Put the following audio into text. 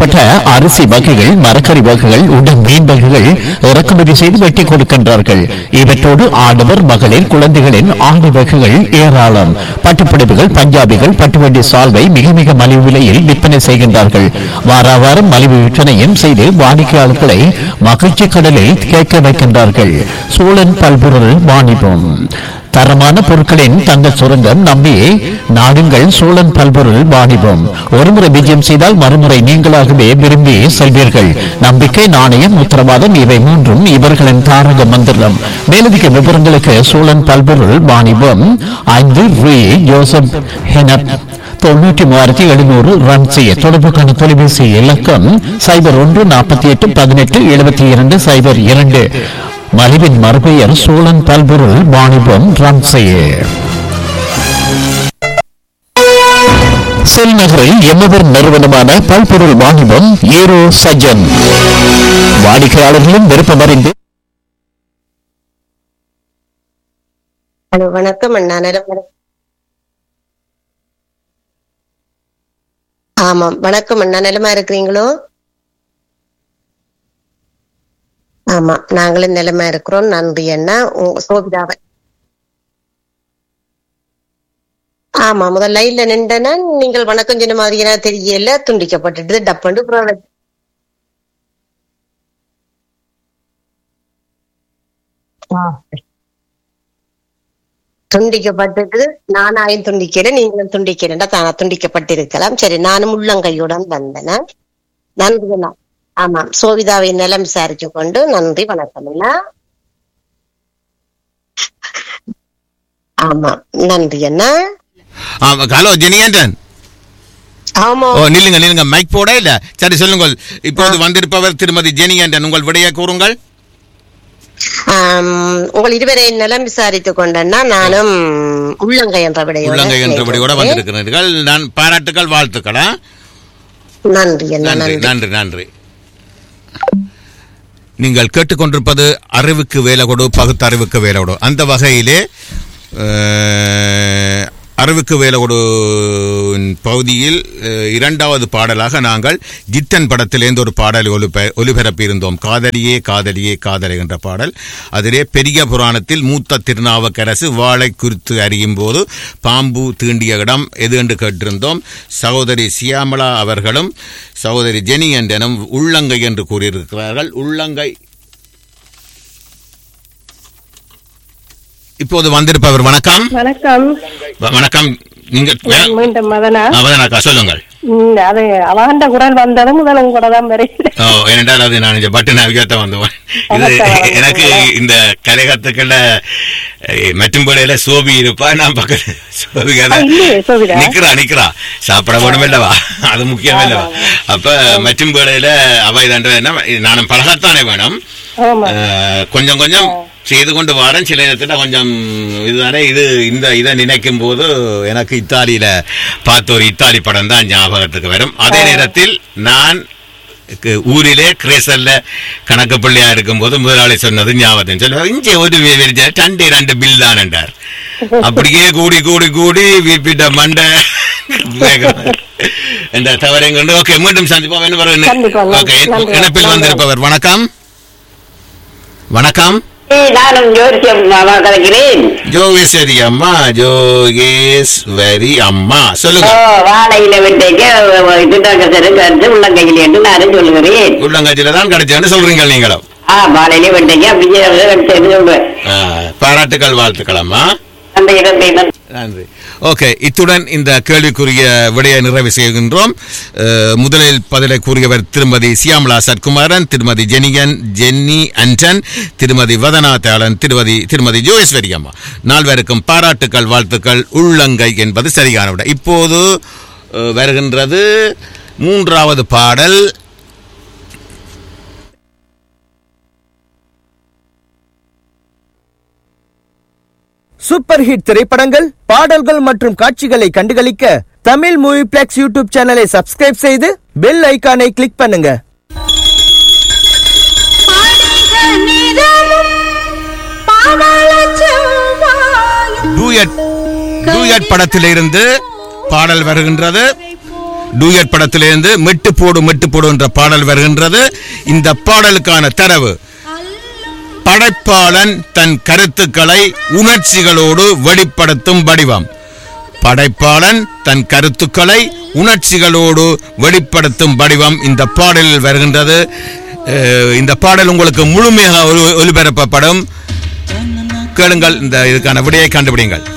மேற்பட்ட அரிசி வகைகள் மரக்கறி வகைகள் உடன் மீன் வகைகள் இறக்குமதி செய்து வெட்டி கொடுக்கின்றார்கள் இவற்றோடு ஆடவர் மகளிர் குழந்தைகளின் ஆண்டு வகைகள் ஏராளம் பட்டுப்புடவைகள் பஞ்சாபிகள் பட்டுவண்டி சால்வை மிக மிக மலிவு விலையில் விற்பனை செய்கின்றார்கள் வார வாரம் மலிவு விற்பனையும் செய்து வாடிக்கையாளர்களை மகிழ்ச்சி கடலில் கேட்க வைக்கின்றார்கள் சூழன் பல்பொருள் வாணிபம் தரமான பொருட்களின் தங்க சுரங்கம் நம்பி நாடுங்கள் சோழன் பல்பொருள் வாணிபம் ஒருமுறை விஜயம் செய்தால் மறுமுறை நீங்களாகவே விரும்பி செல்வீர்கள் நம்பிக்கை நாணயம் உத்தரவாதம் இவை மூன்றும் இவர்களின் தாரக மந்திரம் மேலதிக விவரங்களுக்கு சோழன் பல்பொருள் வாணிபம் ஐந்து ரூ ஜோசப் ஹெனப் தொண்ணூற்றி மூவாயிரத்தி எழுநூறு ரன் செய்ய தொடர்புக்கான தொலைபேசி இலக்கம் சைபர் ஒன்று நாற்பத்தி எட்டு பதினெட்டு எழுபத்தி இரண்டு சைபர் இரண்டு மலிவின் மறுபெயர் சோழன் பல்பொருள் வாணிபம் ரன் செய்ய செல் நகரில் எம்மவர் நிறுவனமான பல்பொருள் வாணிபம் ஏரோ சஜன் வாடிக்கையாளர்களும் விருப்பமறிந்து ஹலோ வணக்கம் அண்ணா நலம் வணக்கம். ஆமாம் வணக்கம் அண்ணா நலமா இருக்கிறீங்களோ ஆமா நாங்களும் நிலமா இருக்கிறோம் நன்றி அண்ணா உங்க சோபிதாவை ஆமா முதல் லைன்ல நின்றனா நீங்கள் வணக்கம் சொன்ன மாதிரி எனக்கு தெரியல துண்டிக்கப்பட்டுட்டு டப்பண்டு அப்புறம் வச்சு- ஆ. துண்டிக்கப்பட்டது நானாயும் துண்டிக்கிறேன் நீங்களும் துண்டிக்கிறேன் தானா துண்டிக்கப்பட்டிருக்கலாம் சரி நானும் உள்ளங்கையுடன் வந்தேன் நன்றி அண்ணா ஆமாம் சோவிதாவை நலம் விசாரிச்சு கொண்டு நன்றி வணக்கம் அண்ணா ஆமாம் நன்றி அண்ணா ஆமா ஹலோ ஜெனிகண்டன் ஆமா ஓ நில்லுங்க நில்லுங்க மைக் போட இல்ல சரி சொல்லுங்கள் இப்போது வந்திருப்பவர் திருமதி ஜெனிகண்டன் உங்கள் விடையை கூறுங்கள் ஆம், உங்கள் இருவரை நலம் விசாரித்துக் கொண்டேன்னா நானும் உள்ளங்கை என்ற விடையோட உள்ளங்கை என்றபடியோட இணைகிறேன். வந்திருக்கிறீர்கள் நான் பாராட்டுக்கள் வாழ்த்துக்களா நன்றி அண்ணா நன்றி நன்றி நன்றி நன்றி நீங்கள் கேட்டுக்கொண்டிருப்பது அறிவுக்கு வேலை கொடு பகுத்தறிவுக்கு வேலை கொடு அந்த வகையிலே அஹ், அறிவுக்கு வேலை கொடு பகுதியில் அஹ், இரண்டாவது பாடலாக நாங்கள் ஜித்தன் படத்திலேருந்து ஒரு பாடல் ஒலிப ஒலிபரப்பி இருந்தோம் காதலியே காதலியே காதலி என்ற பாடல் அதிலே பெரிய புராணத்தில் மூத்த திருநாவுக்கரசு வாழை குறித்து அறியும் போது பாம்பு தீண்டிய இடம் எது என்று கேட்டிருந்தோம் சகோதரி சியாமளா அவர்களும் சகோதரி ஜெனி என்றனும் உள்ளங்கை என்று கூறியிருக்கிறார்கள் உள்ளங்கை இப்போது வந்திருப்பவர் வணக்கம் வணக்கம் வ- வணக்கம் நீங்க மீண்டும் மதனா அவதனாக்கா சொல்லுங்கள் ம், அது அவாண்ட குரல் வந்ததும் முதல் உங்களோட தான் வருது ஓ ஏனென்றால் அது நான் இந்த பட்டு நவிகத்தை வந்தவன் இது வணக்கம். எனக்கு இந்த கலைகத்துக்கள மற்றும் போலையில சோபி இருப்பா நான் பக்கத்து சோபி ஆ, இல்லையே, சோபிதா. நிக்கிறா நிக்கிறா சாப்பிட வேணும் இல்லவா அது முக்கியம் இல்லவா அப்ப மற்றும் போலையில அவை தண்டனை என்ன நானும் பழகத்தானே வேணும் ஆமா அஹ், கொஞ்சம் கொஞ்சம் செய்து கொண்டு வரேன் சில நேரத்தில் கொஞ்சம் இதுதானே இது இந்த இதை நினைக்கும் போது எனக்கு இத்தாலியில பார்த்த ஒரு இத்தாலி படம் தான் ஞாபகத்துக்கு வரும் அதே நேரத்தில் நான் கு- ஊரிலே கிரேசல்ல கணக்கு பிள்ளையா இருக்கும்போது முதலாளி சொன்னது ஞாபகம் சொல்லுவார் இங்கே ஒரு வி- விரிச்ச ரெண்டு ரெண்டு பில் தான் என்றார் அப்படியே கூடி கூடி கூடி வீப்பிட்ட மண்டை என்ற தவறைங்க ஓகே மீண்டும் சந்திப்போம் என்ன வரும் கண்டிப்பா, நன்றி, ஓகே நன்றி. இணைப்பில் நன்றி. வந்திருப்பவர் வணக்கம் வணக்கம் நானும் ஜோசியம் மாமா கலைக்கிறேன் ஜோகேஸ்வரி அம்மா ஜோகேஸ்வரி அம்மா ஓ சொல்லுங்க வாழையில விட்டைக்கு திட்டாக்கசரு கருத்து உள்ளங்கையில் என்று நானும் சொல்லுகிறேன் உள்ளங்காட்சியில தான் கிடைச்சேன்னு சொல்றீங்க நீங்களும் ஆ வாழையில விட்டைக்கு அப்படியே கடிச்சது சொல்றேன் ஆ, பாராட்டுக்கள் வாழ்த்துக்கள் அம்மா அந்த இடத்தை தான் நன்றி ஓகே இத்துடன் இந்த கேள்விக்குரிய விடையை நிறைவு செய்கின்றோம் அஹ், முதலில் பதிலை கூறியவர் திருமதி சியாமலா சத்குமாரன் திருமதி ஜெனியன் ஜென்னி அன்டன் திருமதி வதனா தேளன் திருமதி திருமதி ஜோகேஸ்வரி அம்மா நால்வருக்கும் பாராட்டுக்கள் வாழ்த்துக்கள் உள்ளங்கை என்பது சரியான விடை இப்போது அஹ், வருகின்றது மூன்றாவது பாடல் சூப்பர் ஹிட் திரைப்படங்கள் பாடல்கள் மற்றும் காட்சிகளை கண்டுகளிக்க தமிழ் மூவி பிளெக்ஸ் யூடியூப் சேனலை சப்ஸ்கிரைப் செய்து பெல் ஐகானை கிளிக் பண்ணுங்க டூயட் டூயட் படத்திலிருந்து பாடல் வருகின்றது டூயட் படத்திலிருந்து மெட்டு போடு மெட்டு போடு என்ற பாடல் வருகின்றது இந்த பாடலுக்கான தரவு படைப்பாளன் தன் கருத்துக்களை உணர்ச்சிகளோடு வெளிப்படுத்தும் வடிவம் படைப்பாளன் தன் கருத்துக்களை உணர்ச்சிகளோடு வெளிப்படுத்தும் வடிவம் இந்த பாடலில் வருகின்றது அஹ், இந்த பாடல் உங்களுக்கு முழுமையாக ஒலி- ஒலிபரப்பப்படும் கேளுங்கள் இந்த இதுக்கான விடையை கண்டுபிடிங்கள்